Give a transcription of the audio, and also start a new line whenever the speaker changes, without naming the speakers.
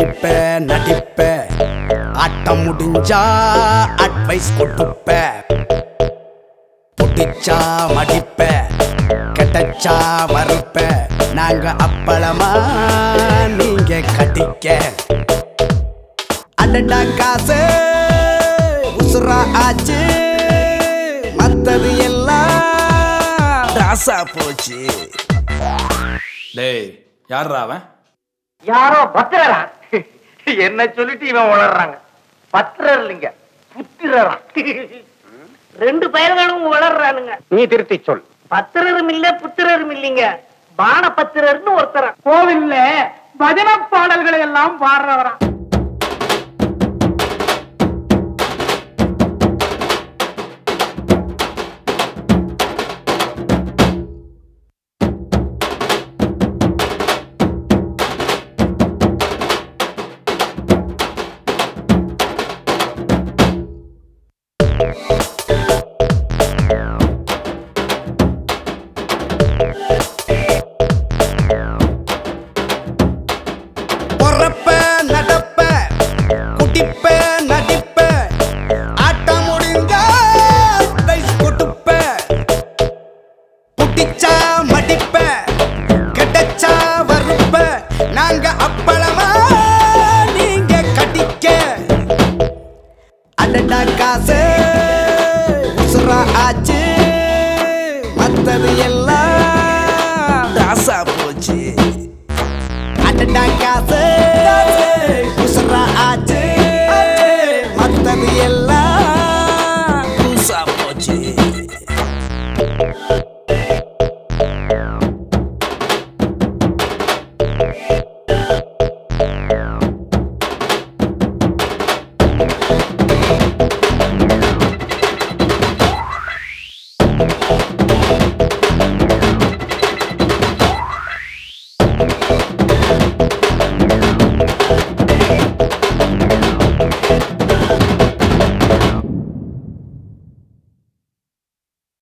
குடிப்ப நடிப்ப ஆட்டம் முடிஞ்சா அட்வைஸ் கொடுப்ப புடிச்சா மடிப்ப கெட்டச்சா மறுப்ப நாங்க அப்பளமா நீங்க கடிக்க அடடா காசு உசுரா ஆச்சு மத்தது எல்லாம் ராசா போச்சு
டேய் யார்ரா அவன்
யாரோ பத்திரரா என்ன சொல்லிட்டு இவன் உளறாங்க பத்திரர் இல்லைங்க புத்திரரா ரெண்டு பயல்களும் வளர்றானுங்க நீ திருத்தி சொல் பத்திரரும் இல்ல புத்திரரும் இல்லைங்க பான பத்திரர்னு ஒருத்தர் கோவில்ல பஜன பாடல்களை எல்லாம் பாடுறவரா
பொறப்ப நடப்ப குடிப்ப நடிப்ப ஆட்டம் முடிஞ்ச அட்வைஸ் கொடுப்ப புட்டிச்சா மடிப்ப கெட்டச்சா வறுப்ப நாங்க அப்பளமா நீங்க கடிக்க அடடா காசு